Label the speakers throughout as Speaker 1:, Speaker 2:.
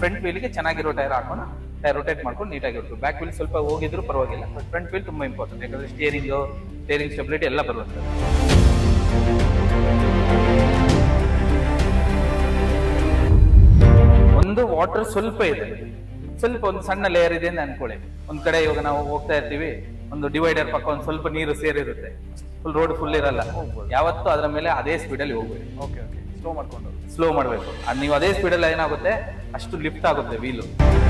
Speaker 1: Front ವೀಲ್ಗೆ ಚೆನ್ನಾಗಿರೋ tyre ಹಾಕೊಂಡು tyre rotate ಮಾಡ್ಕೊಂಡು ನೀಟಾಗಿ ಇರ್ಬೇಕು ಬ್ಯಾಕ್ ವೀಲ್ ಸ್ವಲ್ಪ ಹೋಗಿದ್ರು ಪರವಾಗಿಲ್ಲ ಬಟ್ ಫ್ರಂಟ್ ವೀಲ್ ತುಂಬಾ ಇಂಪಾರ್ಟೆಂಟ್ ಯಾಕಂದ್ರೆ ಸ್ಟಿಯರಿಂಗ್ ಸ್ಟಿಯರಿಂಗ್ ಸ್ಟೆಬಿಲಿಟಿ ಎಲ್ಲ ಬರುತ್ತೆ ಒಂದು ವಾಟರ್ ಸ್ವಲ್ಪ ಇದೆ ಸ್ವಲ್ಪ ಒಂದು ಸಣ್ಣ ಲೇಯರ್ ಇದೆ ಅಂತ ಅನ್ಕೊಳ್ಳಿ ಒಂದ್ ಕಡೆ ಇವಾಗ ನಾವು ಹೋಗ್ತಾ ಇರ್ತೀವಿ ಒಂದು ಡಿವೈಡರ್ ಪಕ್ಕ ಒಂದ್ ಸ್ವಲ್ಪ ನೀರು ಸೇರಿರುತ್ತೆ ಫುಲ್ ರೋಡ್ ಫುಲ್ ಇರಲ್ಲ ಯಾವತ್ತೂ ಅದ್ರ ಮೇಲೆ ಅದೇ ಸ್ಪೀಡಲ್ಲಿ ಹೋಗ್ಬೇಡಿ
Speaker 2: ಓಕೆ ಓಕೆ ಸ್ಲೋ ಮಾಡ್ಕೊಂಡು
Speaker 1: ಸ್ಲೋ ಮಾಡಬೇಕು ಅದು ನೀವು ಅದೇ ಸ್ಪೀಡಲ್ಲಿ ಏನಾಗುತ್ತೆ ಅಷ್ಟು ಲಿಫ್ಟ್ ಆಗುತ್ತೆ ವೀಲು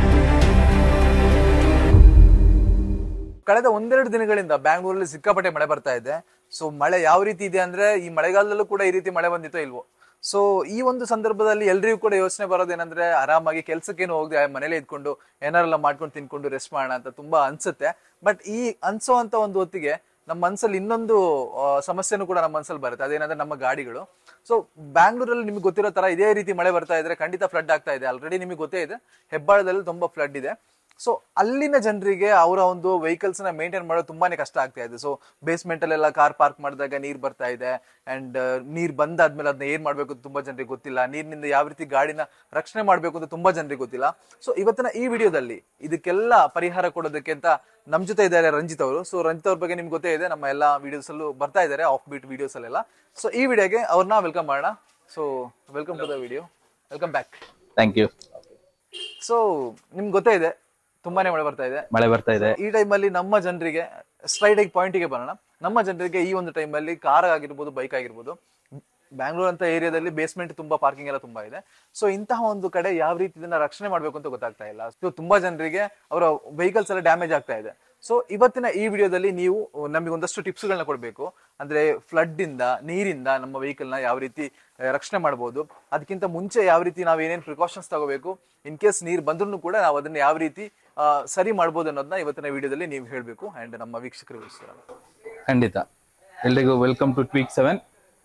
Speaker 2: ಕಳೆದ ಒಂದೆರಡು ದಿನಗಳಿಂದ ಬ್ಯಾಂಗ್ಳೂರಲ್ಲಿ ಸಿಕ್ಕಾಪಟ್ಟೆ ಮಳೆ ಬರ್ತಾ ಇದೆ ಸೊ ಮಳೆ ಯಾವ ರೀತಿ ಇದೆ ಅಂದ್ರೆ ಈ ಮಳೆಗಾಲದಲ್ಲೂ ಕೂಡ ಈ ರೀತಿ ಮಳೆ ಬಂದಿತ್ತೋ ಇಲ್ವೋ ಸೊ ಈ ಒಂದು ಸಂದರ್ಭದಲ್ಲಿ ಎಲ್ರಿಗೂ ಕೂಡ ಯೋಚನೆ ಬರೋದೇನಂದ್ರೆ ಆರಾಮಾಗಿ ಕೆಲ್ಸಕ್ಕೇನು ಹೋಗದೆ ಮನೇಲೆ ಇದ್ಕೊಂಡು ಏನಾರೆಲ್ಲ ಮಾಡ್ಕೊಂಡು ತಿನ್ಕೊಂಡು ರೆಸ್ಟ್ ಮಾಡೋಣ ಅಂತ ತುಂಬಾ ಅನ್ಸುತ್ತೆ ಬಟ್ ಈ ಅನ್ಸೋ ಅಂತ ಒಂದು ಹೊತ್ತಿಗೆ ನಮ್ಮ ಮನ್ಸಲ್ಲಿ ಇನ್ನೊಂದು ಆ, ಸಮಸ್ಯೆನೂ ಕೂಡ ನಮ್ಮ ಮನ್ಸಲ್ಲಿ ಬರುತ್ತೆ ಅದೇನಂದ್ರೆ ನಮ್ಮ ಗಾಡಿಗಳು ಸೊ ಬ್ಯಾಂಗ್ಳೂರಲ್ಲಿ ನಿಮ್ಗೆ ಗೊತ್ತಿರೋ ತರ ಇದೇ ರೀತಿ ಮಳೆ ಬರ್ತಾ ಇದ್ರೆ ಖಂಡಿತ ಫ್ಲಡ್ ಆಗ್ತಾ ಇದೆ ಆಲ್ರೆಡಿ ನಿಮಗೆ ಗೊತ್ತೇ ಇದೆ ಹೆಬ್ಬಾಳದಲ್ಲಿ ತುಂಬಾ ಫ್ಲಡ್ ಇದೆ ಸೊ ಅಲ್ಲಿನ ಜನರಿಗೆ ಅವರ ಒಂದು ವೆಹಿಕಲ್ಸ್ ನ ಮೇಂಟೈನ್ ಮಾಡೋದು ತುಂಬಾನೇ ಕಷ್ಟ ಆಗ್ತಾ ಇದೆ ಸೊ ಬೇಸ್ಮೆಂಟ್ ಅಲ್ಲೆಲ್ಲ ಕಾರ್ ಪಾರ್ಕ್ ಮಾಡಿದಾಗ ನೀರ್ ಬರ್ತಾ ಇದೆ ಅಂಡ್ ನೀರ್ ಬಂದಾದ್ಮೇಲೆ ಅದನ್ನ ಏನ್ ಮಾಡ್ಬೇಕು ಅಂತ ತುಂಬಾ ಜನರಿಗೆ ಗೊತ್ತಿಲ್ಲ ನೀರಿನಿಂದ ಯಾವ ರೀತಿ ಗಾಡಿನ ರಕ್ಷಣೆ ಮಾಡ್ಬೇಕು ಅಂತ ತುಂಬಾ ಜನರಿಗೆ ಗೊತ್ತಿಲ್ಲ ಸೊ ಇವತ್ತಿನ ಈ ವಿಡಿಯೋದಲ್ಲಿ ಇದಕ್ಕೆಲ್ಲ ಪರಿಹಾರ ಕೊಡೋದಕ್ಕೆ ಅಂತ ನಮ್ ಜೊತೆ ಇದ್ದಾರೆ ರಂಜಿತ್ ಅವರು ಸೊ ರಂಜಿತ್ ಅವ್ರ ಬಗ್ಗೆ ನಿಮ್ಗೆ ಗೊತ್ತೇ ಇದೆ ನಮ್ಮ ಎಲ್ಲಾ ವಿಡಿಯೋಸ್ ಅಲ್ಲೂ ಬರ್ತಾ ಇದ್ದಾರೆ ಆಫ್ ಬೀಟ್ ವಿಡಿಯೋಸ್ ಅಲ್ಲೆಲ್ಲ ಸೊ ಈ ವಿಡಿಯೋಗೆ ಅವ್ರನ್ನ ವೆಲ್ಕಮ್ ಮಾಡೋಣ so welcome to the video welcome back
Speaker 1: thank you
Speaker 2: so ನಿಮ್ಗೆ ಗೊತ್ತೇ ಇದೆ ತುಂಬಾನೇ ಮಳೆ ಬರ್ತಾ ಇದೆ
Speaker 1: ಮಳೆ ಬರ್ತಾ ಇದೆ
Speaker 2: ಈ ಟೈಮಲ್ಲಿ ನಮ್ಮ ಜನರಿಗೆ ಸ್ಟ್ರೈಟ್ ಆಗಿ ಪಾಯಿಂಟಿಗೆ ಬರೋಣ ನಮ್ಮ ಜನರಿಗೆ ಈ ಒಂದು ಟೈಮಲ್ಲಿ ಕಾರ್ ಆಗಿರ್ಬೋದು ಬೈಕ್ ಆಗಿರ್ಬೋದು ಬ್ಯಾಂಗ್ಳೂರ್ ಅಂತ ಏರಿಯಾದಲ್ಲಿ ಬೇಸ್ಮೆಂಟ್ ತುಂಬಾ ಪಾರ್ಕಿಂಗ್ ಎಲ್ಲ ತುಂಬಾ ಇದೆ ಸೊ ಇಂತಹ ಒಂದು ಕಡೆ ಯಾವ ರೀತಿ ಇದನ್ನ ರಕ್ಷಣೆ ಮಾಡ್ಬೇಕು ಅಂತ ಗೊತ್ತಾಗ್ತಾ ಇಲ್ಲ ಸೊ ತುಂಬಾ ಜನರಿಗೆ ಅವರ ವೆಹಿಕಲ್ಸ್ ಎಲ್ಲ ಡ್ಯಾಮೇಜ್ ಆಗ್ತಾ ಇದೆ ಸೊ ಇವತ್ತಿನ ಈ ವಿಡಿಯೋದಲ್ಲಿ ನೀವು ನಮಗೆ ಒಂದಷ್ಟು ಟಿಪ್ಸ್ ಗಳನ್ನ ಕೊಡಬೇಕು ಅಂದ್ರೆ ಫ್ಲಡ್ ಇಂದ ನೀರಿಂದ ನಮ್ಮ ವೆಹಿಕಲ್ ನ ಯಾವ ರೀತಿ ಆ, ರಕ್ಷಣೆ ಮಾಡಬಹುದು ಅದಕ್ಕಿಂತ ಮುಂಚೆ ಯಾವ ರೀತಿ ನಾವು ಏನೇನು ಪ್ರಿಕಾಷನ್ಸ್ ತಗೋಬೇಕು ಇನ್ ಕೇಸ್ ನೀರ್ ಬಂದ್ರೂ ಕೂಡ ನಾವು ಅದನ್ನ ಯಾವ ರೀತಿ ಆ, ಸರಿ ಮಾಡ್ಬೋದು ಅನ್ನೋದನ್ನ ಇವತ್ತಿನ ವಿಡಿಯೋದಲ್ಲಿ ನೀವು ಹೇಳಬೇಕು ಅಂಡ್ ನಮ್ಮ ವೀಕ್ಷಕರಿಗೋಸ್ಕರ
Speaker 1: ಖಂಡಿತ ಎಲ್ರಿಗೂ ವೆಲ್ಕಮ್ ಟು ಟ್ವೀಕ್ ಸೆವೆನ್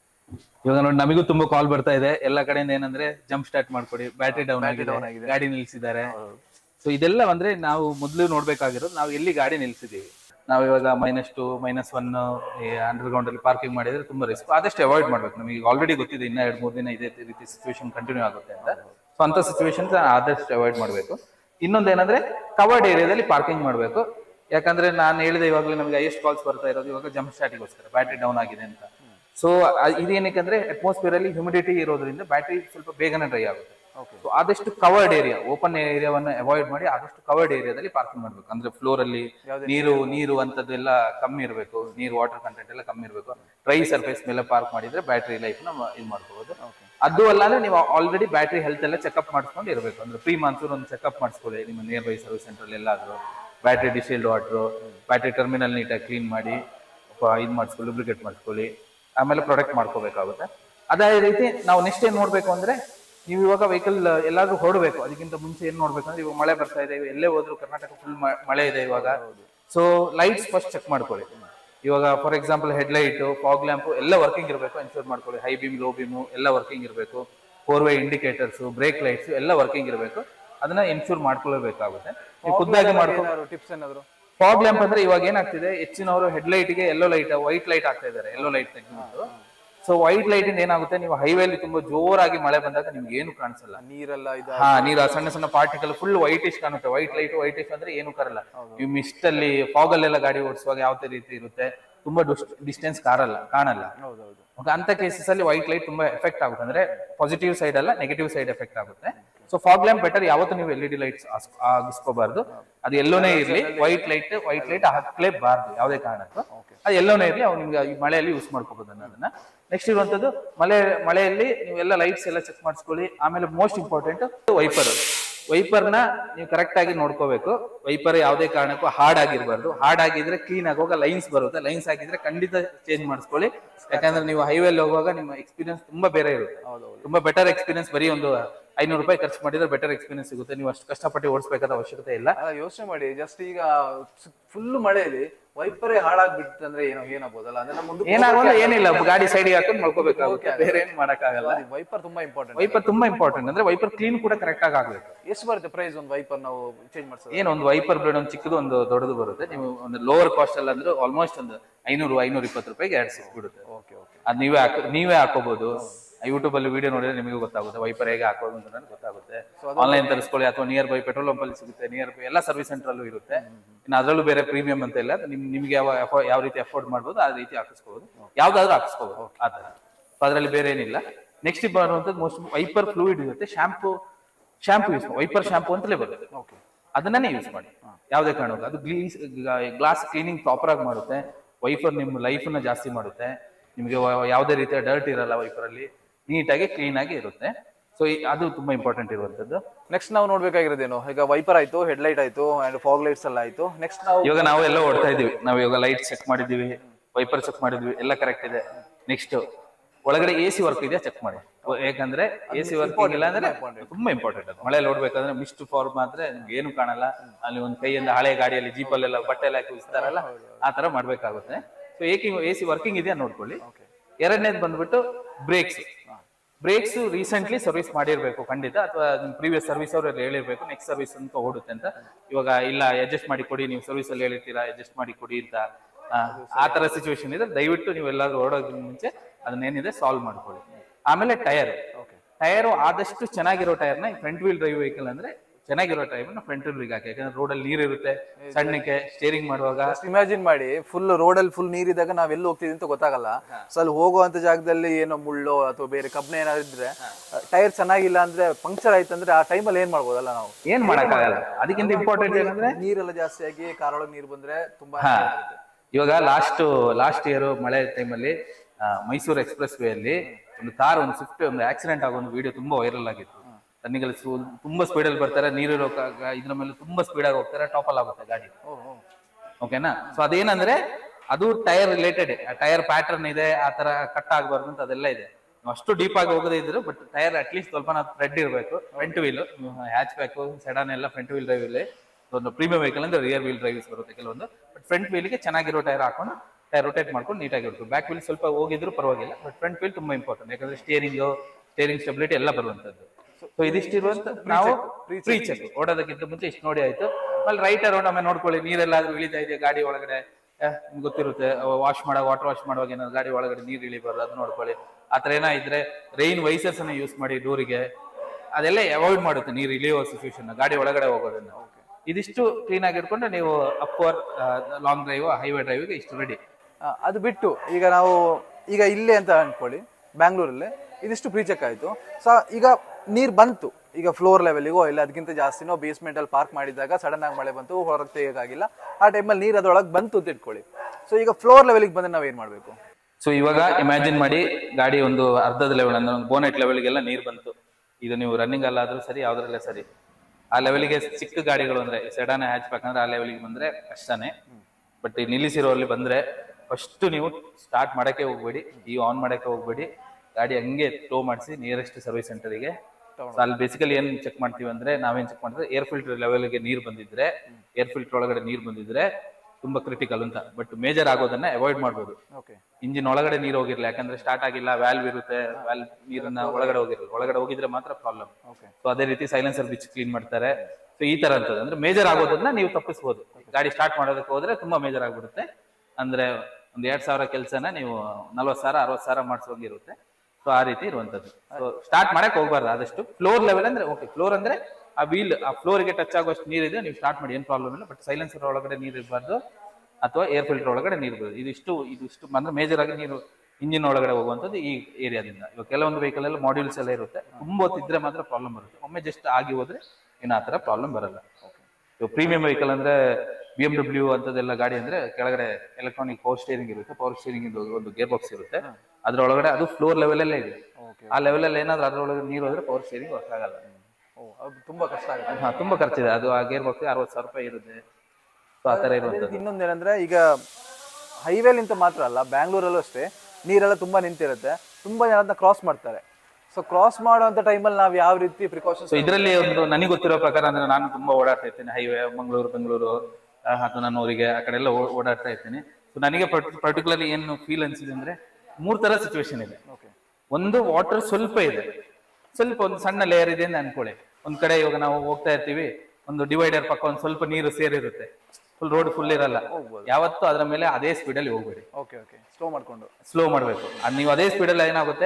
Speaker 1: ಇವಾಗ ನೋಡಿ ನಮಗೂ ತುಂಬಾ ಕಾಲ್ ಬರ್ತಾ ಇದೆ ಎಲ್ಲ ಕಡೆಯಿಂದ ಏನಂದ್ರೆ ಜಂಪ್ ಸ್ಟಾರ್ಟ್ ಮಾಡ್ಕೊಡಿ ಬ್ಯಾಟ್ರಿ ಡೌನ್
Speaker 2: down
Speaker 1: ಆಗಿದೆ ಗಾಡಿ ನಿಲ್ಸಿದ್ದಾರೆ ಸೊ ಇದೆಲ್ಲ ಅಂದ್ರೆ ನಾವು ಮೊದಲು ನೋಡ್ಬೇಕಾಗಿರೋದು ನಾವು ಎಲ್ಲಿ ಗಾಡಿ ನಿಲ್ಸಿದೀವಿ ನಾವು ಇವಾಗ minus two minus one underground ಅಲ್ಲಿ ಪಾರ್ಕಿಂಗ್ ಮಾಡಿದ್ರೆ ತುಂಬಾ ರಿಸ್ಕ್ ಆದಷ್ಟು ಅವಾಯ್ಡ್ ಮಾಡ್ಬೇಕು ನಮಗೆ ಆಲ್ರೆಡಿ ಗೊತ್ತಿದೆ ಇನ್ನ ಎರಡ್ ಮೂರು ದಿನ ಇದೇ ರೀತಿ ಸಿಚುವೇಶನ್ ಕಂಟಿನ್ಯೂ ಆಗುತ್ತೆ ಅಂತ ಸೊ ಅಂತ ಸಿಚುವೇಶನ್ ಆದಷ್ಟು ಅವಾಯ್ಡ್ ಮಾಡಬೇಕು ಇನ್ನೊಂದು ಏನಂದ್ರೆ ಕವರ್ಡ್ ಏರಿಯಾದಲ್ಲಿ ಪಾರ್ಕಿಂಗ್ ಮಾಡಬೇಕು ಯಾಕಂದ್ರೆ ನಾನು ಹೇಳಿದೆ ಇವಾಗಲೇ ನಮಗೆ ಹೈಯೆಸ್ಟ್ ಕಾಲ್ಸ್ ಬರ್ತಾ ಇರೋದು ಇವಾಗ ಜಂಪ್ ಸ್ಟಾರ್ಟಿಗೋಸ್ಕರ ಬ್ಯಾಟ್ರಿ ಡೌನ್ ಆಗಿದೆ ಅಂತ ಸೊ ಇದೇನಕ್ಕೆ ಅಂದ್ರೆ ಅಟ್ಮಾಸ್ಫಿಯರ್ ಅಲ್ಲಿ ಹ್ಯೂಮಿಡಿಟಿ ಇರೋದ್ರಿಂದ ಬ್ಯಾಟ್ರಿ ಸ್ವಲ್ಪ ಬೇಗನೆ ಡ್ರೈ ಆಗುತ್ತೆ ಸೊ ಆದಷ್ಟು ಕವರ್ಡ್ ಏರಿಯಾ ಓಪನ್ ಏರಿಯಾವನ್ನು ಅವಾಯ್ಡ್ ಮಾಡಿ ಆದಷ್ಟು ಕವರ್ಡ್ ಏರಿಯಾದಲ್ಲಿ ಪಾರ್ಕಿಂಗ್ ಮಾಡ್ಬೇಕು ಅಂದ್ರೆ ಫ್ಲೋರ್ ಅಲ್ಲಿ ನೀರು ನೀರು ಅಂತದ್ದು ಎಲ್ಲ ಕಮ್ಮಿ ಇರಬೇಕು ನೀರು ವಾಟರ್ ಕಂಟೆಂಟ್ ಎಲ್ಲ ಕಮ್ಮಿ ಇರಬೇಕು ಡ್ರೈ ಸರ್ಫೇಸ್ ಮೇಲೆ ಪಾರ್ಕ್ ಮಾಡಿದ್ರೆ ಬ್ಯಾಟ್ರಿ ಲೈಫ್ ನ ಇದು ಮಾಡ್ಕೋಬಹುದು ಅದು ಅಲ್ಲ ಅಂದ್ರೆ ನೀವು ಆಲ್ರೆಡಿ ಬ್ಯಾಟ್ರಿ ಹೆಲ್ತ್ ಎಲ್ಲ ಚೆಕ್ಅಪ್ ಮಾಡಿಸ್ಕೊಂಡು ಇರಬೇಕು ಅಂದ್ರೆ ಪ್ರೀ ಮಾನ್ಸೂನ್ ಒಂದು ಚೆಕ್ಅಪ್ ಮಾಡಿಸ್ಕೊಳ್ಳಿ ನಿಮ್ಮ ನಿಯರ್ ಬೈ ಸರ್ವಿಸ್ ಸೆಂಟರ್ ಎಲ್ಲಾದ್ರೂ battery distilled water battery terminal ನೀಟಾಗಿ ಕ್ಲೀನ್ ಮಾಡಿ ಇದು ಮಾಡಿಸ್ಕೊಳ್ಳಿ ಲುಬ್ರಿಕೇಟ್ ಮಾಡಿಸ್ಕೊಳ್ಳಿ ಆಮೇಲೆ ಪ್ರೊಡಕ್ಟ್ ಮಾಡ್ಕೋಬೇಕಾಗುತ್ತೆ ಅದೇ ರೀತಿ ನಾವು ನೆಕ್ಸ್ಟ್ ಏನ್ ನೋಡ್ಬೇಕು ಅಂದ್ರೆ ನೀವು ಇವಾಗ ವೆಹಿಕಲ್ ಎಲ್ಲಾದ್ರೂ ಹೊರಡ್ಬೇಕು ಅದಕ್ಕಿಂತ ಮುಂಚೆ ಏನ್ ನೋಡ್ಬೇಕಂದ್ರೆ ಇವಾಗ ಮಳೆ ಬರ್ತಾ ಇದೆ ಎಲ್ಲೇ ಹೋದ್ರು ಕರ್ನಾಟಕ ಫುಲ್ ಮಳೆ ಇದೆ ಇವಾಗ ಸೊ ಲೈಟ್ಸ್ ಫಸ್ಟ್ ಚೆಕ್ ಮಾಡ್ಕೊಳ್ಳಿ ಇವಾಗ for example headlight fog lamp ಎಲ್ಲ ವರ್ಕಿಂಗ್ ಇರಬೇಕು ಎನ್ಶೂರ್ ಮಾಡ್ಕೊಳ್ಳಿ ಹೈ ಬೀಮ್ ಲೋ ಬೀಮು ಎಲ್ಲ ವರ್ಕಿಂಗ್ ಇರಬೇಕು four way indicators brake lights ಎಲ್ಲ ವರ್ಕಿಂಗ್ ಇರಬೇಕು ಅದನ್ನ ಇನ್ಶೂರ್ ಮಾಡ್ಕೊಳ್ಳಬೇಕಾಗುತ್ತೆ ನೀವು ಖುದ್ದಾಗಿ ಮಾಡ್ಕೊ
Speaker 2: ಟಿಪ್ಸ್ ಏನಾದ್ರು
Speaker 1: ಫಾಗ್ ಲ್ಯಾಂಪ್ ಅಂದ್ರೆ ಇವಾಗ ಏನಾಗ್ತಿದೆ ಹೆಚ್ಚಿನವರು ಹೆಡ್ ಲೈಟ್ ಗೆ ಎಲ್ಲೋ ಲೈಟ್ ವೈಟ್ ಲೈಟ್ ಆಗ್ತಾ ಇದ್ದಾರೆ ಎಲ್ಲೋ ಲೈಟ್ ತೆಗೆದ್ಬಿಟ್ಟು ಸೊ ವೈಟ್ ಲೈಟ್ ಇಂದ ಏನಾಗುತ್ತೆ ನೀವು ಹೈವೇಲಿ ತುಂಬಾ ಜೋರಾಗಿ ಮಳೆ ಬಂದಾಗ ನಿಮ್ಗೆ ಏನು ಕಾಣಿಸಲ್ಲ
Speaker 2: ನೀರೆಲ್ಲ ಇದು
Speaker 1: ಹಾ ನೀರು ಆ ಸಣ್ಣ ಸಣ್ಣ ಪಾರ್ಟಿಕಲ್ ಫುಲ್ ವೈಟಿಶ್ ಕಾಣುತ್ತೆ ವೈಟ್ ಲೈಟ್ ವೈಟಿಶ್ ಅಂದ್ರೆ ಏನು ಕರಲ್ಲ ನೀವು ಮಿಸ್ಟ್ ಅಲ್ಲಿ ಫಾಗ್ ಅಲ್ಲೆಲ್ಲ ಗಾಡಿ ಓಡಿಸುವಾಗ ಯಾವ ರೀತಿ ಇರುತ್ತೆ ತುಂಬಾ ಡಿಸ್ಟೆನ್ಸ್ ಕಾರಲ್ಲ ಕಾಣಲ್ಲ
Speaker 2: ಹೌದೌದು
Speaker 1: Okay, ಅಂತ ಕೇಸಸ್ ಅಲ್ಲಿ ವೈಟ್ ಲೈಟ್ ತುಂಬಾ ಎಫೆಕ್ಟ್ ಆಗುತ್ತೆ ಅಂದ್ರೆ ಪಾಸಿಟಿವ್ ಸೈಡ್ ಅಲ್ಲ ನೆಗೆಟಿವ್ ಸೈಡ್ ಎಫೆಕ್ಟ್ ಆಗುತ್ತೆ ಸೊ ಫಾಗ್ ಲ್ಯಾಂಪ್ ಬೆಟರ್ ಯಾವತ್ತು ನೀವು ಎಲ್ ಇ ಡಿ ಲೈಟ್ಸ್ ಆಗಿಸ್ಕೋಬಾರ್ದು ಅದು ಎಲ್ಲೋನೇ ಇರ್ಲಿ ವೈಟ್ ಲೈಟ್ ವೈಟ್ ಲೈಟ್ ಹಾಕ್ಲೇಬಾರ್ದು ಯಾವುದೇ ಕಾರಣಕ್ಕೂ ಅದು ಎಲ್ಲೋನೇ ಇರ್ಲಿ ಅವ್ನು ನಿಮ್ಗೆ ಈ ಮಳೆಯಲ್ಲಿ ಯೂಸ್ ಮಾಡ್ಕೋಬಹುದು ಅನ್ನೋದನ್ನ ನೆಕ್ಸ್ಟ್ ಇರುವಂತದ್ದು ಮಳೆ ಮಳೆಯಲ್ಲಿ ನೀವೆಲ್ಲ ಲೈಟ್ಸ್ ಎಲ್ಲ ಚೆಕ್ ಮಾಡಿಸ್ಕೊಳ್ಳಿ ಆಮೇಲೆ ಮೋಸ್ಟ್ ಇಂಪಾರ್ಟೆಂಟ್ ವೈಪರ್ ವೈಪರ್ನ ನೀವು ಕರೆಕ್ಟ್ ಆಗಿ ನೋಡ್ಕೋಬೇಕು ವೈಪರ್ ಯಾವುದೇ ಕಾರಣಕ್ಕೂ ಹಾರ್ಡ್ ಆಗಿರ್ಬಾರ್ದು ಹಾರ್ಡ್ ಆಗಿದ್ರೆ ಕ್ಲೀನ್ ಆಗುವಾಗ ಲೈನ್ಸ್ ಬರುತ್ತೆ ಲೈನ್ಸ್ ಆಗಿದ್ರೆ ಖಂಡಿತ ಚೇಂಜ್ ಮಾಡಿಸ್ಕೊಳ್ಳಿ ಯಾಕಂದ್ರೆ ನೀವು ಹೈವೇಲಿ ಹೋಗುವಾಗ ನಿಮ್ಮ ಎಕ್ಸ್ಪೀರಿಯನ್ಸ್ ತುಂಬಾ ಬೇರೆ ಇರುತ್ತೆ ತುಂಬಾ ಬೆಟರ್ ಎಕ್ಸ್ಪೀರಿಯನ್ಸ್ ಬರೀ ಒಂದು ಐನೂರು ರೂಪಾಯಿ ಖರ್ಚು ಮಾಡಿದ್ರೆ ಬೆಟರ್ ಎಕ್ಸ್ಪೀರಿಯನ್ಸ್ ಸಿಗುತ್ತೆ ನೀವು ಅಷ್ಟು ಕಷ್ಟಪಟ್ಟು ಓಡಿಸ್ಬೇಕಾದ ಅವಶ್ಯಕತೆ ಇಲ್ಲ
Speaker 2: ಅಲ್ಲ ಯೋಚನೆ ಮಾಡಿ ಜಸ್ಟ್ ಈಗ ಫುಲ್ ಮಳೆಯಲ್ಲಿ ವೈಪರೇ ಹಾಳಾಗ್ಬಿಟ್ಟು ಅಂದ್ರೆ ಏನೋ ಏನಾಗ್ಬೋದಲ್ಲ ಅಂದ್ರೆ ನಮ್ಮ ಮುಂದೆ
Speaker 1: ಏನಾಗಲ್ಲ ಏನಿಲ್ಲ ಗಾಡಿ ಸೈಡ್ ಹಾಕೊಂಡು ಮಾಡ್ಕೋಬೇಕಾಗುತ್ತೆ ಬೇರೆ ಏನ್ ಮಾಡಕ್ಕಾಗಲ್ಲ
Speaker 2: ವೈಪರ್ ತುಂಬಾ ಇಂಪಾರ್ಟೆಂಟ್
Speaker 1: ವೈಪರ್ ತುಂಬಾ ಇಂಪಾರ್ಟೆಂಟ್ ಅಂದ್ರೆ ವೈಪರ್ ಕ್ಲೀನ್ ಕೂಡ ಕರೆಕ್ಟ್ ಆಗಿ ಆಗ್ಬೇಕು
Speaker 2: ಎಷ್ಟು ಬರುತ್ತೆ ಪ್ರೈಸ್ ಒಂದು ವೈಪರ್ ನಾವು ಚೇಂಜ್ ಮಾಡ್ಸೋದು
Speaker 1: ಏನು ಒಂದು ವೈಪರ್ ಬ್ಲೇಡ್ ಒಂದು ಚಿಕ್ಕದು ಒಂದು ದೊಡ್ಡದು ಬರುತ್ತೆ ನೀವು ಒಂದು ಲೋವರ್ ಕಾಸ್ಟ್ ಅಲ್ಲಿ ಅಂದ್ರೆ ಆಲ್ಮೋಸ್ಟ್ ಒಂದು ಐನೂರು ಐನೂರ ಇಪ್ಪತ್ತು ರೂಪಾಯಿಗೆ ಎರಡು ಸಿಕ್ಬಿಡುತ್ತೆ
Speaker 2: ಓಕೆ ಓಕೆ
Speaker 1: ಅದ್ ನೀವೇ ಹಾಕ ನೀವೇ ಹಾಕೋಬಹುದು ಯೂಟ್ಯೂಬ್ ಅಲ್ಲಿ ವಿಡಿಯೋ ನೋಡಿದ್ರೆ ನಿಮಗೆ ಗೊತ್ತಾಗುತ್ತೆ ವೈಪರ್ ಹೇಗೆ ಹಾಕೋದು ಅಂತ ನನಗೆ ಗೊತ್ತಾಗುತ್ತೆ ಆನ್ಲೈನ್ ತರಿಸ್ಕೊಳ್ಳಿ ಅಥವಾ ನಿಯರ್ ಬೈ ಪೆಟ್ರೋಲ್ ಪಂಪ್ ಅಲ್ಲಿ ಸಿಗುತ್ತೆ ನಿಯರ್ ಬೈ ಎಲ್ಲ ಸರ್ವಿಸ್ ಸೆಂಟರ್ ಅಲ್ಲೂ ಇರುತ್ತೆ ಇನ್ನು ಅದರಲ್ಲೂ ಬೇರೆ ಪ್ರೀಮಿಯಂ ಅಂತ ಇಲ್ಲ ನಿಮ್ ನಿಮ್ಗೆ ಯಾವ affo- ಯಾವ ರೀತಿ ಅಫೋರ್ಡ್ ಮಾಡ್ಬೋದು ಆ ರೀತಿ ಹಾಕಿಸ್ಕೋಬಹುದು ಯಾವ್ದಾದ್ರು ಹಾಕಿಸ್ಕೋಬಹುದು ಆ ತರ ಸೊ ಅದರಲ್ಲಿ ಬೇರೆ ಏನಿಲ್ಲ ನೆಕ್ಸ್ಟ್ ಬರುವಂತದ್ದು ಮೋಸ್ಟ್ ವೈಪರ್ ಫ್ಲೂಯಿಡ್ ಇರುತ್ತೆ shampoo shampoo use wiper shampoo ಅಂತಲೇ ಬರುತ್ತೆ
Speaker 2: ಓಕೆ
Speaker 1: ಅದನ್ನೇ ಯೂಸ್ ಮಾಡಿ ಯಾವುದೇ ಕಾರಣಕ್ಕೂ ಅದು ಗ್ಲೀಸ್ ಗ್ಲಾಸ್ ಕ್ಲೀನಿಂಗ್ ಪ್ರಾಪರ್ ಆಗಿ ಮಾಡುತ್ತೆ ವೈಫರ್ ನಿಮ್ಮ ಲೈಫ್ ನ ಜಾಸ್ತಿ ಮಾಡುತ್ತೆ ನಿಮಗೆ ವ- ಯಾವುದೇ ರೀತಿಯ ಡರ್ಟ್ ಇರಲ್ಲ ವೈಫರ್ ಅಲ್ಲಿ ನೀಟಾಗಿ ಕ್ಲೀನ್ ಆಗಿ ಇರುತ್ತೆ ಸೊ ಅದು ತುಂಬಾ ಇಂಪಾರ್ಟೆಂಟ್ ಇರುವಂತದ್ದು
Speaker 2: ನೆಕ್ಸ್ಟ್ ನಾವು ನೋಡ್ಬೇಕಾಗಿರೋದೇನು ಈಗ ವೈಪರ್ ಆಯ್ತು ಹೆಡ್ಲೈಟ್ ಆಯ್ತು ಅಂಡ್ ಫಾಗ್ ಲೈಟ್ಸ್ ಎಲ್ಲ ಆಯ್ತು ನೆಕ್ಸ್ಟ್ ನಾವು
Speaker 1: ಇವಾಗ ನಾವು ಎಲ್ಲ ಓಡ್ತಾ ಇದೀವಿ ನಾವು ಇವಾಗ ಲೈಟ್ ಚೆಕ್ ಮಾಡಿದೀವಿ ವೈಪರ್ ಚೆಕ್ ಮಾಡಿದ್ವಿ ಎಲ್ಲ ಕರೆಕ್ಟ್ ಇದೆ ನೆಕ್ಸ್ಟ್ ಒಳಗಡೆ ಎ ಸಿ ವರ್ಕ್ ಇದೆಯಾ ಚೆಕ್ ಮಾಡಿ ಯಾಕಂದ್ರೆ ಎ ಸಿ ವರ್ಕ್ ಇಲ್ಲ ಅಂದ್ರೆ ತುಂಬಾ ಇಂಪಾರ್ಟೆಂಟ್ ಅದು ಮಳೆಯಲ್ಲಿ ಓಡ್ಬೇಕಂದ್ರೆ ಮಿಸ್ಟ್ ಫಾರ್ಮ್ ಆದ್ರೆ ನಿಮ್ಗೆ ಏನು ಕಾಣಲ್ಲ ಅಲ್ಲಿ ಒಂದ್ ಕೈಯಿಂದ ಹಳೆ ಗಾಡಿಯಲ್ಲಿ ಜೀಪಲ್ಲೆಲ್ಲ ಬಟ್ಟೆ ಎಲ್ಲ ಹಾಕಿ ಉಳಿಸ್ತಾರಲ್ಲ ಆ ತರ ಮಾಡ್ಬೇಕಾಗುತ್ತೆ ಸೊ ಏಕಿ ಎ ಸಿ ವರ್ಕಿಂಗ್ ಇದೆಯಾ ನೋಡ್ಕೊಳ್ಳಿ ಎರಡನೇದು ಬಂದ್ಬಿಟ್ಟು ಬ್ರೇಕ್ಸ್ ಬ್ರೇಕ್ಸ್ ರೀಸೆಂಟ್ಲಿ ಸರ್ವಿಸ್ ಮಾಡಿರ್ಬೇಕು ಖಂಡಿತ ಅಥವಾ ನಿಮ್ ಪ್ರೀವಿಯಸ್ ಸರ್ವಿಸ್ ಅವ್ರು ಹೇಳಿರ್ಬೇಕು ನೆಕ್ಸ್ಟ್ ಸರ್ವಿಸ್ ಅಂತ ಓಡುತ್ತೆ ಅಂತ ಇವಾಗ ಇಲ್ಲ ಅಡ್ಜಸ್ಟ್ ಮಾಡಿ ಕೊಡಿ ನೀವು ಸರ್ವಿಸ್ ಅಲ್ಲಿ ಹೇಳಿರ್ತೀರಾ ಅಡ್ಜಸ್ಟ್ ಮಾಡಿ ಕೊಡಿ ಅಂತ ಆ, ಆ ತರ ಸಿಚುವೇಶನ್ ಇದೆ ದಯವಿಟ್ಟು ನೀವು ಎಲ್ಲಾದ್ರೂ ಓಡೋದಕ್ಕೆ ಮುಂಚೆ ಅದನ್ನೇನಿದೆ ಸಾಲ್ವ್ ಮಾಡ್ಕೊಳ್ಳಿ ಆಮೇಲೆ ಟೈರ್ ಟೈರ್ ಆದಷ್ಟು ಚೆನ್ನಾಗಿರೋ ಟೈರ್ನ ಫ್ರಂಟ್ ವೀಲ್ ಡ್ರೈವ್ ವೆಹಿಕಲ್ ಅಂದ್ರೆ ಚೆನ್ನಾಗಿರೋ ಟೈರ್ನ ಫ್ರಂಟ್ ವೀಲ್ ಹಾಕಿ ಯಾಕಂದ್ರೆ ರೋಡಲ್ಲಿ ನೀರು ಇರುತ್ತೆ ಸಣ್ಣಕ್ಕೆ ಸ್ಟೇರಿಂಗ್ ಮಾಡುವಾಗ
Speaker 2: ಇಮ್ಯಾಜಿನ್ ಮಾಡಿ ಫುಲ್ ರೋಡಲ್ಲಿ ಫುಲ್ ನೀರಿದಾಗ ನಾವ್ ಎಲ್ಲಿ ಹೋಗ್ತಿದ್ವಿ ಅಂತ ಗೊತ್ತಾಗಲ್ಲ ಸೊ ಅಲ್ಲಿ ಹೋಗುವಂತ ಜಾಗದಲ್ಲಿ ಏನೋ ಮುಳ್ಳು ಅಥವಾ ಬೇರೆ ಕಬ್ಬಣ ಏನಾದ್ರು ಇದ್ರೆ ಟೈರ್ ಚೆನ್ನಾಗಿಲ್ಲ ಅಂದ್ರೆ ಪಂಕ್ಚರ್ ಆಯ್ತು ಅಂದ್ರೆ ಆ ಟೈಮಲ್ಲಿ ಏನ್ ಮಾಡ್ಬೋದಲ್ಲ ನಾವು
Speaker 1: ಏನ್ ಮಾಡಕ್ಕಾಗಲ್ಲ ಅದಕ್ಕಿಂತ ಇಂಪಾರ್ಟೆಂಟ್ ಏನಂದ್ರೆ
Speaker 2: ನೀರೆಲ್ಲ ಜಾಸ್ತಿ ಆಗಿ ಕಾರೊಳಗೆ ನೀರು ಬಂದ್ರೆ ತುಂಬಾ
Speaker 1: ಹಾ. ಇವಾಗ ಲಾಸ್ಟ್ ಲಾಸ್ಟ್ ಇಯರ್ ಮಳೆ ಟೈಮಲ್ಲಿ ಮೈಸೂರು ಎಕ್ಸ್ಪ್ರೆಸ್ ವೇ ಅಲ್ಲಿ ಒಂದು ಕಾರ್ ಒಂದು ಸ್ವಿಫ್ಟ್ ಒಂದು ಆಕ್ಸಿಡೆಂಟ್ ಆಗೋ ಒಂದು ವಿಡಿಯೋ ತುಂಬಾ ವೈರಲ್ ಆಗಿತ್ತು ರನ್ನಿಂಗ್ ತುಂಬಾ ಸ್ಪೀಡ್ ಅಲ್ಲಿ ಬರ್ತಾರೆ ನೀರಿರೋ ಕ- ಕ- ಇದ್ರ ಮೇಲೆ ತುಂಬಾ ಸ್ಪೀಡ್ ಆಗಿ ಹೋಗ್ತಾರೆ ಟಾಪಲ್ ಆಗುತ್ತೆ ಗಾಡಿ
Speaker 2: ಓ, ಓ.
Speaker 1: ಓಕೆನಾ ಸೊ ಅದೇನಂದ್ರೆ ಅದು ಟೈರ್ ರಿಲೇಟೆಡ್ ಟೈರ್ ಪ್ಯಾಟರ್ನ್ ಇದೆ ಆ ತರ ಕಟ್ ಆಗಬಾರ್ದು ಅಂತ ಅದೆಲ್ಲ ಇದೆ ನೀವು ಅಷ್ಟು ಡೀಪ್ ಆಗಿ ಹೋಗದೇ ಇದ್ರು ಬಟ್ ಟೈರ್ ಅಟ್ಲೀಸ್ಟ್ ಸ್ವಲ್ಪ ಥ್ರೆಡ್ ಇರಬೇಕು front wheel hatchback sedan ಎಲ್ಲ ಫ್ರಂಟ್ ವೀಲ್ ಡ್ರೈವ್ ಇಲ್ಲಿ ಒಂದು ಪ್ರೀಮಿಯಂ ವೆಹಿಕಲ್ ಅಂದ್ರೆ ರಿಯರ್ ವೀಲ್ ಡ್ರೈವ್ಸ್ ಬರುತ್ತೆ ಕೆಲವೊಂದು ಬಟ್ ಫ್ರಂಟ್ ವೀಲ್ಗೆ ಚೆನ್ನಾಗಿರೋ ಟೈರ್ ಹಾಕೊಂಡು ಟೈರ್ ರೊಟೇಟ್ ಮಾಡ್ಕೊಂಡು ನೀಟಾಗಿ ಇಡ್ಬೇಕು ಬ್ಯಾಕ್ ವೀಲ್ ಸ್ವಲ್ಪ ಹೋಗಿದ್ರು ಪರವಾಗಿಲ್ಲ ಬಟ್ ಫ್ರಂಟ್ ವೀಲ್ ತುಂಬಾ ಇಂಪಾರ್ಟೆಂಟ್ ಯಾಕಂದ್ರೆ ಸ್ಟೇರಿಂಗ್ ಸ್ಟೇರಿಂಗ್ ಸ್ಟೆಬಿಲಿಟಿ ಎಲ್ಲ ಬರುವಂತದ್ದು ಸೊ ಇದಿಷ್ಟಿರುವಂತ ನಾವು ಫ್ರೀ ಚೆಕ್ ಓಡೋದಕ್ಕಿಂತ ಮುಂಚೆ ಇಷ್ಟು ನೋಡಿ ಆಯ್ತು ಆಮೇಲೆ ರೈಟ್ ಅರೌಂಡ್ ಆಮೇಲೆ ನೋಡ್ಕೊಳ್ಳಿ ನೀರೆಲ್ಲಾದ್ರೂ ಇಳಿತಾ ಇದೆಯಾ ಗಾಡಿ ಒಳಗಡೆ ಆ, ನಿಮ್ಗೆ ಗೊತ್ತಿರುತ್ತೆ ವಾಶ್ ಮಾಡೋ ವಾಟರ್ ವಾಶ್ ಮಾಡುವಾಗ ಏನಾದ್ರು ಗಾಡಿ ಒಳಗಡೆ ನೀರು ಇಳಿಬಾರ್ದು ಅದು ನೋಡ್ಕೊಳ್ಳಿ ಆತರ ಏನೋ ಇದ್ರೆ ರೈನ್ ವೈಸರ್ಸ್ ಅನ್ನ ಯೂಸ್ ಮಾಡಿ ಡೋರಿಗೆ ಅದೆಲ್ಲ ಅವಾಯ್ಡ್ ಮಾಡುತ್ತೆ ನೀರು ಇಳಿಯುವ ಸಿಚುವೇಶನ್ ಗಾಡಿ ಒಳಗಡೆ ಹೋಗೋದನ್ನ ಇದಿಷ್ಟು ಕ್ಲೀನ್ ಆಗಿ ಇಟ್ಕೊಂಡ್ರೆ ನೀವು ಅಪ್ವರ್ ಲಾಂಗ್ ಡ್ರೈವ್ ಹೈವೇ ಡ್ರೈವ್ಗೆ ಇಷ್ಟು ರೆಡಿ
Speaker 2: ಆ, ಅದು ಬಿಟ್ಟು ಈಗ ನಾವು ಈಗ ಇಲ್ಲೇ ಅಂತ ಅನ್ಕೊಳ್ಳಿ ಬ್ಯಾಂಗ್ಳೂರಲ್ಲೇ ಇದಿಷ್ಟು ಪ್ರೀ ಚೆಕ್ ಆಯ್ತು ಸೊ ಈಗ ನೀರ್ ಬಂತು ಈಗ ಫ್ಲೋರ್ ಲೆವೆಲ್ಗೋ ಇಲ್ಲ ಅದಕ್ಕಿಂತ ಜಾಸ್ತಿನೋ ಬೇಸ್ಮೆಂಟ್ ಅಲ್ಲಿ ಪಾರ್ಕ್ ಮಾಡಿದಾಗ ಸಡನ್ ಆಗಿ ಮಳೆ ಬಂತು ಹೊರಗೆ ತೆಗಿಯಕ್ಕಾಗಿಲ್ಲ ಆ ಟೈಮಲ್ಲಿ ನೀರ್ ಅದ್ರೊಳಗೆ ಬಂತು ಅಂತ ಇಟ್ಕೊಳ್ಳಿ ಸೊ ಈಗ ಫ್ಲೋರ್ ಲೆವೆಲ್ಗೆ ಬಂದ್ರೆ ನಾವ್ ಏನ್ ಮಾಡ್ಬೇಕು
Speaker 1: ಸೊ ಇವಾಗ ಇಮ್ಯಾಜಿನ್ ಮಾಡಿ ಗಾಡಿ ಒಂದು ಅರ್ಧದ ಲೆವೆಲ್ ಅಂದ್ರೆ ಒಂದು ಬೋನೆಟ್ ಲೆವೆಲ್ಗೆಲ್ಲ ನೀರು ಬಂತು ಇದು ನೀವು ರನ್ನಿಂಗ್ ಅಲ್ಲಾದ್ರೂ ಸರಿ ಯಾವ್ದ್ರಲ್ಲೇ ಸರಿ ಆ ಲೆವೆಲ್ಗೆ ಚಿಕ್ಕ ಗಾಡಿಗಳು ಅಂದ್ರೆ ಸೆಡಾನ ಹ್ಯಾಚ್ ಬೇಕಂದ್ರೆ ಆ ಲೆವೆಲ್ಗೆ ಬಂದ್ರೆ ಕಷ್ಟನೇ ಬಟ್ ಈ ನಿಲ್ಲಿಸಿರೋಲ್ಲಿ ಬಂದ್ರೆ ಫಸ್ಟ್ ನೀವು ಸ್ಟಾರ್ಟ್ ಮಾಡಕ್ಕೆ ಹೋಗ್ಬೇಡಿ ಈ ಆನ್ ಮಾಡಕ್ಕೆ ಹೋಗ್ಬೇಡಿ ಗಾಡಿ ಹಂಗೆ ಟೋ ಮಾಡಿಸಿ ನಿಯರೆಸ್ಟ್ ಸರ್ವಿಸ್ ಸೆಂಟರಿಗೆ ಅಲ್ಲಿ ಬೇಸಿಕಲಿ ಏನ್ ಚೆಕ್ ಮಾಡ್ತೀವಿ ಅಂದ್ರೆ ನಾವೇನ್ ಚೆಕ್ ಮಾಡಿದ್ರೆ ಏರ್ ಫಿಲ್ಟರ್ ಲೆವೆಲ್ಗೆ ನೀರು ಬಂದಿದ್ರೆ ಏರ್ ಫಿಲ್ಟರ್ ಒಳಗಡೆ ನೀರು ಬಂದಿದ್ರೆ ತುಂಬಾ ಕ್ರಿಟಿಕಲ್ ಅಂತ ಬಟ್ ಮೇಜರ್ ಆಗೋದನ್ನ ಅವಾಯ್ಡ್ ಮಾಡ್ಬೋದು
Speaker 2: ಓಕೆ
Speaker 1: ಇಂಜಿನ್ ಒಳಗಡೆ ನೀರು ಹೋಗಿರ್ಲಿ ಯಾಕಂದ್ರೆ ಸ್ಟಾರ್ಟ್ ಆಗಿಲ್ಲ ವ್ಯಾಲ್ವ್ ಇರುತ್ತೆ ವ್ಯಾಲ್ವ್ ನೀರನ್ನ ಒಳಗಡೆ ಹೋಗಿರಲ್ಲ ಒಳಗಡೆ ಹೋಗಿದ್ರೆ ಮಾತ್ರ ಪ್ರಾಬ್ಲಮ್
Speaker 2: ಓಕೆ
Speaker 1: ಸೊ ಅದೇ ರೀತಿ ಸೈಲೆನ್ಸರ್ ಬಿಚ್ ಕ್ಲೀನ್ ಮಾಡ್ತಾರೆ ಸೊ ಈ ತರ ಅಂತದ್ದು ಅಂದ್ರೆ ಮೇಜರ್ ಆಗೋದನ್ನ ನೀವು ತಪ್ಪಿಸ್ಬೋದು ಗಾಡಿ ಸ್ಟಾರ್ಟ್ ಮಾಡೋದಕ್ಕೆ ಹೋದ್ರೆ ತುಂಬಾ ಮೇಜರ್ ಆಗ್ಬಿಡುತ್ತೆ ಅಂದ್ರೆ ಒಂದ್ ಎರಡ್ ಸಾವಿರ ಕೆಲಸನ ನೀವು ನಲ್ವತ್ ಸಾವಿರ ಅರವತ್ ಸಾವಿರ ಮಾಡಿಸೋಂಗಿರುತ್ತೆ ಸೊ ಆ ರೀತಿ ಇರುವಂತದ್ದು ಸೊ ಸ್ಟಾರ್ಟ್ ಮಾಡಕ್ ಹೋಗ್ಬಾರ್ದು ಆದಷ್ಟು ಫ್ಲೋರ್ ಲೆವೆಲ್ ಅಂದ್ರೆ ಓಕೆ ಫ್ಲೋರ್ ಅಂದ್ರೆ ಆ ವೀಲ್ ಆ ಫ್ಲೋರ್ಗೆ ಟಚ್ ಆಗೋಷ್ಟು ನೀರಿದೆ ನೀವು ಸ್ಟಾರ್ಟ್ ಮಾಡಿ ಏನ್ ಪ್ರಾಬ್ಲಮ್ ಇಲ್ಲ ಬಟ್ ಸೈಲೆನ್ಸರ್ ಒಳಗಡೆ ನೀರು ಇರಬಾರ್ದು ಅಥವಾ ಏರ್ ಫಿಲ್ಟರ್ ಒಳಗಡೆ ನೀರು ಬರೋದು ಇದಿಷ್ಟು ಇದಿಷ್ಟು ಅಂದ್ರೆ ಮೇಜರ್ ಆಗಿ ನೀರು ಇಂಜಿನ್ ಒಳಗಡೆ ಹೋಗುವಂಥದ್ದು ಈ ಏರಿಯಾದಿಂದ ಇವಾಗ ಕೆಲವೊಂದು ವೆಹಿಕಲ್ ಎಲ್ಲ ಮಾಡ್ಯೂಲ್ಸ್ ಎಲ್ಲ ಇರುತ್ತೆ ತುಂಬ ಹೊತ್ತಿದ್ರೆ ಮಾತ್ರ ಪ್ರಾಬ್ಲಮ್ ಬರುತ್ತೆ ಒಮ್ಮೆ ಜಸ್ಟ್ ಆಗಿ ಹೋದ್ರೆ ಇನ್ನು ಆ ಥರ ಪ್ರಾಬ್ಲಮ್ ಬರಲ್ಲ ಇವಾಗ ಪ್ರೀಮಿಯಂ ವೆಹಿಕಲ್ ಅಂದ್ರೆ ಬಿ ಎಂ ಡಬ್ಲ್ಯೂ ಅಂತದೆಲ್ಲ ಗಾಡಿ ಅಂದ್ರೆ ಕೆಳಗಡೆ ಎಲೆಕ್ಟ್ರಾನಿಕ್ ಪವರ್ ಸ್ಟೇರಿಂಗ್ ಇರುತ್ತೆ ಪವರ್ ಸ್ಟೇರಿಂಗ್ ಒಂದು ಗೇರ್ ಬಾಕ್ಸ್ ಇರುತ್ತೆ ಅದ್ರೊಳಗಡೆ ಅದು ಫ್ಲೋರ್ ಲೆವೆಲ್ ಅಲ್ಲೇ ಇದೆ
Speaker 2: ಓಕೆ
Speaker 1: ಆ ಲೆವೆಲ್ ಅಲ್ಲಿ ಏನಾದ್ರೂ ಅದ್ರೊಳಗೆ ನೀರು ಹೋದ್ರೆ ಪವರ್ ಸ್ಟೇರಿಂಗ್ ವರ್ಕ್ ಆಗಲ್ಲ
Speaker 2: ಓ ಅದು ತುಂಬಾ ಕಷ್ಟ ಆಗುತ್ತೆ
Speaker 1: ಹಾ ತುಂಬಾ ಖರ್ಚಿದೆ ಅದು ಆ ಗೇರ್ ಬಾಕ್ಸ್ ಅರವತ್ತು ಸಾವಿರ ರೂಪಾಯಿ ಇರುತ್ತೆ ಸೊ ಆ ಥರ ಇರುವಂಥದ್ದು
Speaker 2: ಇನ್ನೊಂದೇನಂದ್ರೆ ಈಗ ಹೈವೇಲಿಂತ ಮಾತ್ರ ಅಲ್ಲ ಬ್ಯಾಂಗ್ಳೂರಲ್ಲೂ ಅಷ್ಟೇ ನೀರೆಲ್ಲ ತುಂಬಾ ನಿಂತಿರುತ್ತೆ ತುಂಬಾ ಜನ ಅದನ್ನ ಕ್ರಾಸ್ ಮಾಡ್ತಾರೆ ಸೊ ಕ್ರಾಸ್ ಮಾಡುವಂತ ಟೈಮಲ್ಲಿ ನಾವು ಯಾವ ರೀತಿ ಪ್ರಿಕಾಷನ್ಸ್
Speaker 1: ಸೊ ಇದರಲ್ಲಿ ಒಂದು ನನಗೆ ಗೊತ್ತಿರೋ ಪ್ರಕಾರ ಅಂದ್ರೆ ನಾನು ತುಂಬಾ ಓಡಾಡ್ತಾ ಇರ್ತೇನೆ ಹೈವೇ ಮಂಗಳೂರು ಬೆಂಗಳೂರು ಆ, ಅಥವಾ ನನ್ನ ಊರಿಗೆ ಆ ಕಡೆ ಎಲ್ಲ ಓ- ಓಡಾಡ್ತಾ ಇರ್ತೇನೆ ಸೊ ನನಗೆ ಪರ್ಟಿಕ್ಯುಲರ್ಲಿ ಏನು ಫೀಲ್ ಅನ್ಸಿದೆ ಅಂದ್ರೆ ಮೂರ್ ತರ ಸಿಚುವೇಶನ್ ಇದೆ
Speaker 2: ಓಕೆ
Speaker 1: ಒಂದು ವಾಟರ್ ಸ್ವಲ್ಪ ಇದೆ ಸ್ವಲ್ಪ ಒಂದು ಸಣ್ಣ ಲೇಯರ್ ಇದೆ ಅಂತ ಅನ್ಕೊಳ್ಳಿ ಒಂದ್ ಕಡೆ ಇವಾಗ ನಾವು ಹೋಗ್ತಾ ಇರ್ತೀವಿ ಒಂದು ಡಿವೈಡರ್ ಪಕ್ಕ ಒಂದ್ ಸ್ವಲ್ಪ ನೀರು ಸೇರಿರುತ್ತೆ ಫುಲ್ ರೋಡ್ ಫುಲ್ ಇರಲ್ಲ ಯಾವತ್ತೂ ಅದ್ರ ಮೇಲೆ ಅದೇ ಸ್ಪೀಡಲ್ಲಿ ಹೋಗ್ಬೇಡಿ
Speaker 2: ಓಕೆ ಓಕೆ ಸ್ಲೋ ಮಾಡ್ಕೊಂಡು
Speaker 1: ಸ್ಲೋ ಮಾಡಬೇಕು ಅದು ನೀವು ಅದೇ ಸ್ಪೀಡಲ್ಲಿ ಏನಾಗುತ್ತೆ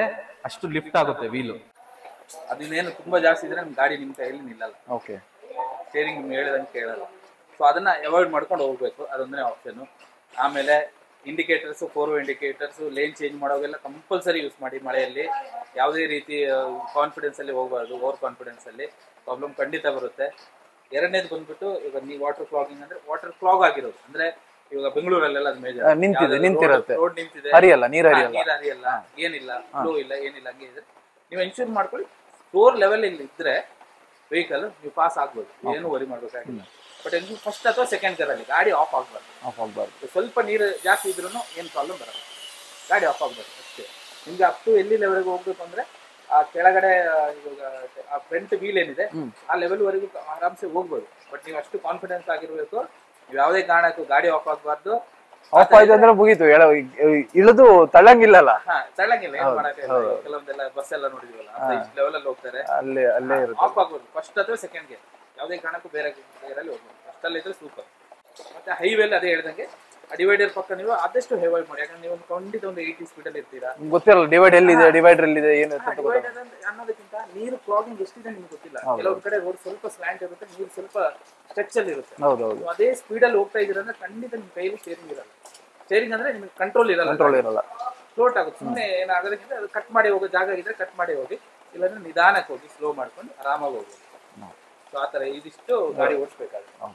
Speaker 1: ಅಷ್ಟು ಲಿಫ್ಟ್ ಆಗುತ್ತೆ ವೀಲು ಅದಿನ್ನೇನು ತುಂಬಾ ಜಾಸ್ತಿ ಇದ್ರೆ ನಿಮ್ ಗಾಡಿ ನಿಮ್ ಕೈಯಲ್ಲಿ ನಿಲ್ಲಲ್ಲ
Speaker 2: ಓಕೆ
Speaker 1: ಸ್ಟೇರಿಂಗ್ ನಿಮ್ಗೆ ಹೇಳಿದಂಗೆ ಕೇಳಲ್ಲ ಸೊ ಅದನ್ನ ಅವಾಯ್ಡ್ ಮಾಡ್ಕೊಂಡು ಹೋಗ್ಬೇಕು ಅದೊಂದನೇ ಆಪ್ಷನ್ ಆಮೇಲೆ indicators four indicators lane change ಮಾಡೋವೆಲ್ಲ ಕಂಪಲ್ಸರಿ ಯೂಸ್ ಮಾಡಿ ಮಳೆಯಲ್ಲಿ ಯಾವುದೇ ರೀತಿ ಕಾನ್ಫಿಡೆನ್ಸ್ ಅಲ್ಲಿ ಹೋಗಬಾರ್ದು ಓವರ್ ಕಾನ್ಫಿಡೆನ್ಸ್ ಅಲ್ಲಿ ಪ್ರಾಬ್ಲಮ್ ಖಂಡಿತ ಬರುತ್ತೆ ಎರಡನೇದು ಬಂದ್ಬಿಟ್ಟು ಈಗ ನೀವು ವಾಟರ್ ಕ್ಲಾಗಿಂಗ್ ಅಂದ್ರೆ ವಾಟರ್ ಕ್ಲಾಗ್ ಆಗಿರೋದು ಅಂದ್ರೆ ಇವಾಗ ಬೆಂಗಳೂರಲ್ಲೆಲ್ಲ ಅದು ಮೇಜರ್
Speaker 2: ಆ, ನಿಂತಿದೆ, ನಿಂತಿರುತ್ತೆ.
Speaker 1: ರೋಡ್ ನಿಂತಿದೆ
Speaker 2: ಹರಿಯಲ್ಲ ನೀರ್
Speaker 1: ಹಾ,
Speaker 2: ಹರಿಯಲ್ಲ
Speaker 1: ನೀರ್ ಹರಿಯಲ್ಲ ಏನಿಲ್ಲ ಫ್ಲೋ ಇಲ್ಲ ಏನಿಲ್ಲ ಹಂಗೆ ಇದ್ರೆ ನೀವು ಎನ್ಶೂರ್ ಮಾಡ್ಕೊಳ್ಳಿ ಫ್ಲೋರ್ ಲೆವೆಲ್ ಇಲ್ಲಿ ಇದ್ರೆ ವೆಹಿಕಲ್ ನೀವು ಪಾಸ್ ಆಗ್ಬೋದು ಏನು ವರಿ ಮಾಡ್ಬೇಕಾಗಿಲ್ಲ ಬಟ್ ಎನ್ಶೂರ್ ಫಸ್ಟ್ ಅಥವಾ ಸೆಕೆಂಡ್ ಅಲ್ಲಿ ಗಾಡಿ ಆಫ್ ಆಗ್ಬಾರ್ದು
Speaker 2: ಆಫ್ ಆಗ್ಬಾರ್ದು
Speaker 1: ಸ್ವಲ್ಪ ನೀರು ಜಾಸ್ತಿ ಇದ್ರೂ ಏನು ಪ್ರಾಬ್ಲಮ್ ಬರಲ್ಲ ಗಾಡಿ ಆಫ್ ಆಗ್ಬಾರ್ದು ಅಷ್ಟೇ ನಿಮ್ಗೆ ಅಪ್ ಟು ಎಲ್ಲಿ ಲೆವೆಲ್ಗೆ ಹೋಗ್ಬೇಕು ಅಂದ್ರೆ ಆ ಕೆಳಗಡೆ ಆ, ಇವಾಗ ಆ ಫ್ರಂಟ್ ವೀಲ್ ಏನಿದೆ ಆ ಲೆವೆಲ್ ವರೆಗೂ ಆರಾಮ್ಸೆ ಹೋಗ್ಬೋದು ಬಟ್ ನೀವು ಅಷ್ಟು ಕಾನ್ಫಿಡೆನ್ಸ್ ಆಗಿರ್ಬೇಕು ನೀವು ಯಾವುದೇ ಕಾರಣಕ್ಕೂ ಗಾಡಿ ಆಫ್ ಆಗ್ಬಾರ್ದು
Speaker 2: ಆಫ್ ಆಯ್ತು ಅಂದ್ರೆ ಮುಗೀತು ಎಳ ಇಳಿದು ತಳ್ಳಂಗಿಲ್ಲಲ್ಲ
Speaker 1: ಹಾ ತಳ್ಳಂಗಿಲ್ಲ ಏನ್ ಮಾಡಕ್ಕಾಗಲ್ಲ ಇವಾಗ ಕೆಲವೊಂದೆಲ್ಲ ಬಸ್ ಎಲ್ಲ ನೋಡಿದೀವಲ್ಲ ಲೆವೆಲ್ ಅಲ್ಲಿ ಹೋಗ್ತಾರೆ
Speaker 2: ಅಲ್ಲೇ ಅಲ್ಲೇ ಇರುತ್ತೆ
Speaker 1: ಆಫ್ ಆಗ್ಬೋದು ಫಸ್ಟ್ ಅಥವಾ ಸೆಕೆಂಡ್ ಗೆ ಯಾವುದೇ ಕಾರಣಕ್ಕೂ ಬೇರೆ ಗೇರಲ್ಲಿ ಹೋಗ್ಬೋದು ಫಸ್ಟ್ ಅಲ್ಲಿ ಇದ್ರೆ ಸೂಪರ್ ಮತ್ತೆ ಹೈವೇಲಿ ಅದೇ ಹೇಳ್ದಂಗೆ ಡಿವೈಡರ್ ಪಕ್ಕ ನೀವು ಆದಷ್ಟು ಹೆವಾಯ್ಡ್ ಮಾಡಿ ಯಾಕಂದ್ರೆ ನೀವು ಒಂದು ಖಂಡಿತ ಒಂದು ಏಯ್ಟಿ ಸ್ಪೀಡ್ ಅಲ್ಲಿ ಇರ್ತೀರಾ
Speaker 2: ನಿಮ್ಗೆ ಗೊತ್ತಿರಲ್ಲ ಡಿವೈಡ್ ಎಲ್ಲಿದೆ ಡಿವೈಡರ್ ಎಲ್ಲಿದೆ ಏನು ಅಂತ ಗೊತ್ತಿಲ್ಲ.
Speaker 1: ಡಿವೈಡರ್ ಅನ್ನೋದಕ್ಕಿಂತ ನೀರು ಕ್ಲಾಗಿಂಗ್ ಎಷ್ಟಿದೆ ನಿಮ್ಗೆ ಗೊತ್ತಿಲ್ಲ ಕೆಲವೊಂದು ಕಡೆ ರೋಡ್ ಸ್ವಲ್ಪ ಸ್ಲ್ಯಾಂಟ್ ಇರುತ್ತೆ ನೀರು ಸ್ವಲ್ಪ ಸ್ಟ್ರೆಚ್ ಅಲ್ಲಿ ಇರುತ್ತೆ
Speaker 2: ಹೌದು ಹೌದು
Speaker 1: ನೀವು ಅದೇ ಸ್ಪೀಡ್ ಅಲ್ಲಿ ಹೋಗ್ತಾ ಇದೀರ ಅಂದ್ರೆ ಖಂಡಿತ ನಿಮ್ ಕೈಯಲ್ಲಿ ಸ್ಟೇರಿಂಗ್ ಇರಲ್ಲ ಸ್ಟೇರಿಂಗ್ ಅಂದ್ರೆ ನಿಮ್ಗೆ ಕಂಟ್ರೋಲ್ ಇರಲ್ಲ
Speaker 2: ಕಂಟ್ರೋಲ್ ಇರಲ್ಲ
Speaker 1: ಫ್ಲೋಟ್ ಆಗುತ್ತೆ ಸುಮ್ಮನೆ ಏನಾಗೋದಕ್ಕಿಂತ ಅದು ಕಟ್ ಮಾಡಿ ಹೋಗೋ ಜಾಗ ಇದ್ರೆ ಕಟ್ ಮಾಡಿ ಹೋಗಿ ಇಲ್ಲಾಂದ್ರೆ ನಿಧಾನಕ್ಕೆ ಹೋಗಿ ಸ್ಲೋ ಮಾಡ್ಕೊಂಡು ಆರಾಮಾಗಿ ಹೋಗ್ಬೋದು ಸೊ ಆ ಥರ ಇದಿಷ್ಟು ಗಾಡಿ ಓಡಿಸ್ಬೇಕಾಗುತ್ತೆ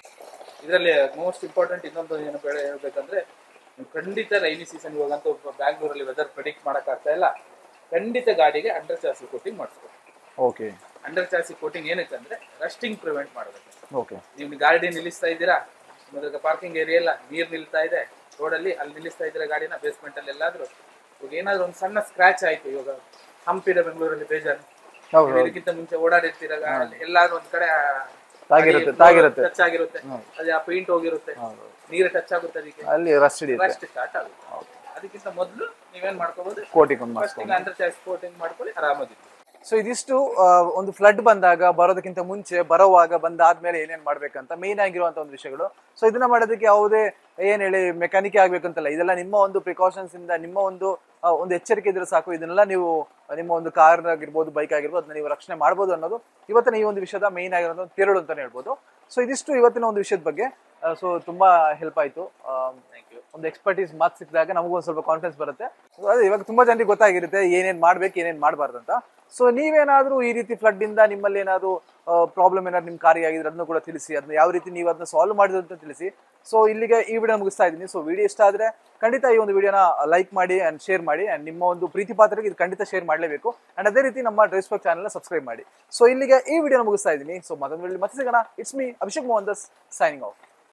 Speaker 1: ಇದರಲ್ಲಿ ಮೋಸ್ಟ್ ಇಂಪಾರ್ಟೆಂಟ್ ಇನ್ನೊಂದು ಏನು ಬೇಡ ಹೇಳ್ಬೇಕಂದ್ರೆ ನೀವು ಖಂಡಿತ ರೈನಿ ಸೀಸನ್ ಇವಾಗಂತೂ ಬ್ಯಾಂಗ್ಳೂರಲ್ಲಿ ವೆದರ್ ಪ್ರೆಡಿಕ್ಟ್ ಮಾಡೋಕ್ಕಾಗ್ತಾ ಇಲ್ಲ ಖಂಡಿತ ಗಾಡಿಗೆ ಅಂಡರ್ ಚಾಸಿ ಕೋಟಿಂಗ್ ಮಾಡಿಸ್ಬೇಕು
Speaker 2: ಓಕೆ
Speaker 1: ಅಂಡರ್ ಚಾಸಿ ಕೋಟಿಂಗ್ ಏನಕ್ಕೆ ಅಂದ್ರೆ ರಸ್ಟಿಂಗ್ ಪ್ರಿವೆಂಟ್ ಮಾಡಬೇಕು
Speaker 2: ಓಕೆ
Speaker 1: ನೀವು ಗಾಡಿ ನಿಲ್ಲಿಸ್ತಾ ಇದ್ದೀರಾ ಮೊದಲ ಪಾರ್ಕಿಂಗ್ ಏರಿಯಾ ಎಲ್ಲ ನೀರ್ ನಿಲ್ತಾ ಇದೆ ರೋಡಲ್ಲಿ ಅಲ್ಲಿ ನಿಲ್ಲಿಸ್ತಾ ಇದ್ದೀರಾ ಗಾಡಿನ ಬೇಸ್ಮೆಂಟ್ ಅಲ್ಲಿ ಎಲ್ಲಾದ್ರೂ ಇವಾಗ ಏನಾದ್ರು ಒಂದು ಸಣ್ಣ ಸ್ಕ್ರಾಚ್ ಆಯ್ತು ಇವಾಗ ಹಂಪಿದೆ ಬೆಂಗಳೂರಲ್ಲಿ ಬೇಜಾರು
Speaker 2: ಹೌದು
Speaker 1: ನೀವು ಇದಕ್ಕಿಂತ ಮುಂಚೆ ಓಡಾಡಿರ್ತೀರ ಗಾಡಿ ಎಲ್ಲಾದ್ರೂ ಒಂದ್ ಕಡೆ
Speaker 2: ತಾಗಿರುತ್ತೆ, ತಾಗಿರುತ್ತೆ.
Speaker 1: ಟಚ್ ಆಗಿರುತ್ತೆ ಅದೇ ಆ ಪೇಂಟ್ ಹೋಗಿರುತ್ತೆ ನೀರು ಟಚ್ ಆಗುತ್ತೆ ಅದಕ್ಕೆ
Speaker 2: ಅಲ್ಲಿ ರಸ್ಟ್ ಹಿಡಿಯುತ್ತೆ
Speaker 1: ಫಸ್ಟ್ ಸ್ಟಾರ್ಟ್ ಆಗುತ್ತೆ ಅದಕ್ಕಿಂತ ಮೊದಲು ನೀವೇನ್ ಮಾಡ್ಕೋಬಹುದು
Speaker 2: ಕೋಟಿಗೆ ಒಂದು
Speaker 1: ಫಸ್ಟ್ ಅಂಡರ್ ಚಾರ್ಜ್ ಕೋಟಿಂಗ್ ಮಾಡ್ಕೊಳ್ಳಿ ಆರಾಮಾಗಿತ್ತು
Speaker 2: ಸೊ ಇದಿಷ್ಟು ಆ, ಒಂದು ಫ್ಲಡ್ ಬಂದಾಗ ಬರೋದಕ್ಕಿಂತ ಮುಂಚೆ ಬರೋವಾಗ ಬಂದಾದ್ಮೇಲೆ ಏನೇನ್ ಮಾಡ್ಬೇಕಂತ ಮೇನ್ ಆಗಿರುವಂತ ಒಂದು ವಿಷಯಗಳು ಸೊ ಇದನ್ನ ಮಾಡೋದಕ್ಕೆ ಯಾವುದೇ ಏನ್ ಹೇಳಿ ಮೆಕ್ಯಾನಿಕ್ ಆಗ್ಬೇಕಂತಲ್ಲ ಇದೆಲ್ಲ ನಿಮ್ಮ ಒಂದು ಪ್ರಿಕಾಷನ್ಸ್ ಇಂದ ನಿಮ್ಮ ಒಂದು ಆ, ಒಂದು ಎಚ್ಚರಿಕೆ ಇದ್ರೆ ಸಾಕು ಇದನ್ನೆಲ್ಲ ನೀವು ನಿಮ್ಮ ಒಂದು ಕಾರ್ ಆಗಿರ್ಬೋದು ಬೈಕ್ ಆಗಿರ್ಬೋದು ಅದನ್ನ ನೀವು ರಕ್ಷಣೆ ಮಾಡ್ಬೋದು ಅನ್ನೋದು ಇವತ್ತಿನ ಈ ಒಂದು ವಿಷಯದ ಮೇನ್ ಆಗಿರೋ ತಿರುಳು ಅಂತಾನೆ ಹೇಳ್ಬೋದು ಸೊ ಇದಿಷ್ಟು ಇವತ್ತಿನ ಒಂದು ವಿಷಯದ ಬಗ್ಗೆ ಸೊ ತುಂಬಾ ಹೆಲ್ಪ್ ಆಯ್ತು ಆ,
Speaker 1: ಥ್ಯಾಂಕ್ ಯು
Speaker 2: ಒಂದು ಎಕ್ಸ್ಪರ್ಟೀಸ್ ಮಾತು ಸಿಕ್ಕಿದಾಗ ನಮಗೂ ಒಂದು ಸ್ವಲ್ಪ ಕಾನ್ಫಿಡೆನ್ಸ್ ಬರುತ್ತೆ So ಅದೇ ಇವಾಗ ತುಂಬಾ ಜನರಿಗೆ ಗೊತ್ತಾಗಿರುತ್ತೆ ಏನೇನ್ ಮಾಡ್ಬೇಕು ಏನೇನ್ ಮಾಡಬಾರ್ದು ಅಂತ ಸೊ ನೀವೇನಾದ್ರೂ ಈ ರೀತಿ ಫ್ಲಡ್ ಇಂದ ನಿಮ್ಮಲ್ಲಿ ಏನಾದ್ರು ಪ್ರಾಬ್ಲಮ್ ಏನಾದ್ರು ನಿಮ್ ಕಾರಿಗೆ ಆಗಿದ್ರೆ ಅದನ್ನು ಕೂಡ ತಿಳಿಸಿ ಅದನ್ನ ಯಾವ ರೀತಿ ನೀವು ಅದನ್ನ ಸಾಲ್ವ್ ಮಾಡಿದ್ರು ಅಂತ ತಿಳಿಸಿ ಸೊ ಇಲ್ಲಿಗೆ ಈ ವಿಡಿಯೋ ಮುಗಿಸ್ತಾ ಇದ್ದೀನಿ ಸೊ ವಿಡಿಯೋ ಇಷ್ಟ ಆದ್ರೆ ಖಂಡಿತ ಈ ಒಂದು ವಿಡಿಯೋನ ಲೈಕ್ ಮಾಡಿ ಅಂಡ್ ಶೇರ್ ಮಾಡಿ ಅಂಡ್ ನಿಮ್ಮ ಒಂದು ಪ್ರೀತಿ ಪಾತ್ರರಿಗೆ ಇದು ಖಂಡಿತ ಶೇರ್ ಮಾಡಲೇಬೇಕು ಅಂಡ್ ಅದೇ ರೀತಿ ನಮ್ಮ ಡ್ರೆಸ್ ಬಾಕ್ ಚಾನಲ್ ಸಬ್ಸ್ಕ್ರೈಬ್ ಮಾಡಿ ಸೊ ಇಲ್ಲಿಗೆ ಈ ವಿಡಿಯೋನ ಮುಗಿಸ್ತಾ ಇದ್ದೀನಿ ಸೊ ಮತ್ತೊಂದು ವಿಡಿಯೋ ಮತ್ತೆ ಸಿಗೋಣ it's me Abhishek Mohan this signing of